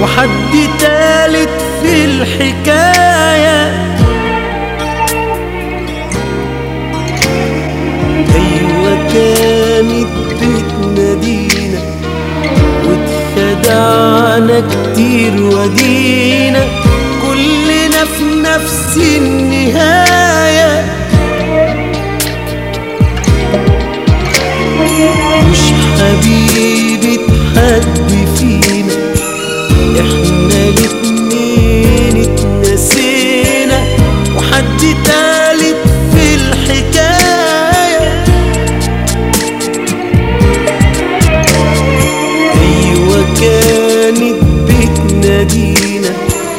وحد تالت في الحكاية أيوة كانت بتنادينا واتخدعنا كتير ودينا كلنا في نفس النهاية مش حبيبة حد فينا احنا الاتنين اتنسينا وحد تالت في الحكاية ايوه كانت بتنادينا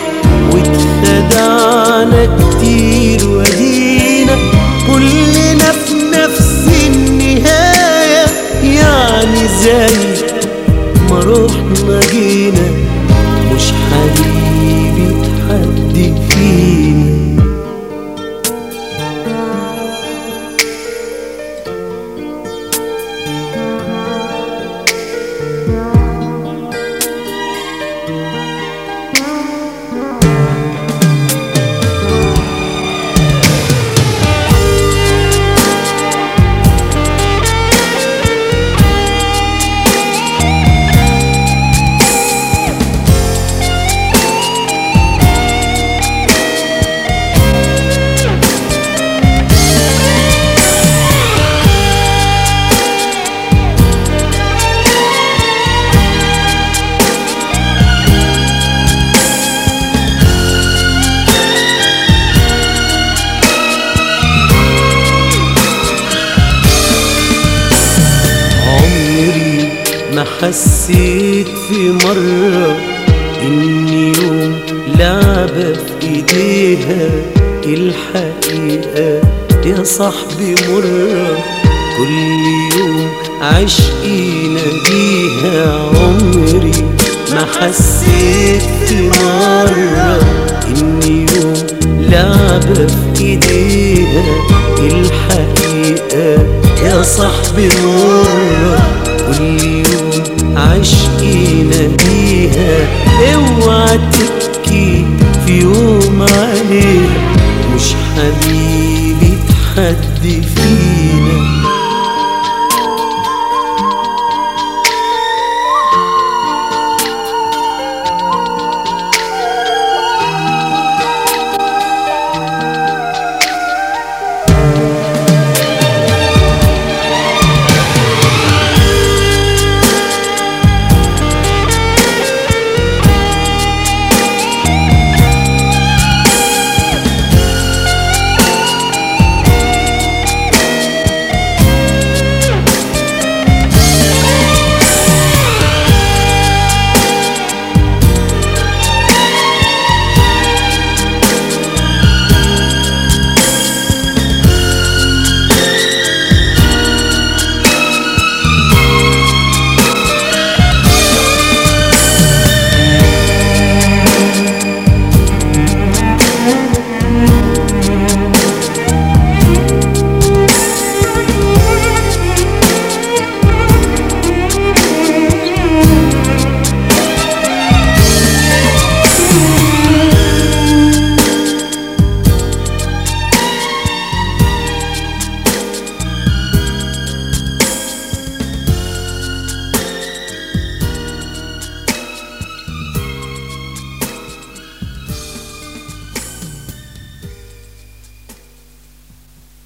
واتخدعنا كتير ودينا كلنا في نفس النهاية يعني زي ما روحنا جينا مش حبيبة حد فينا عمري ما حسيت في مرة إني يوم لعبة في إيديها الحقيقة يا صاحبي مرة كل يوم عشقي ناديها عمري ما حسيت في مرة إني يوم لعبة في إيديها الحقيقة يا صاحبي مرة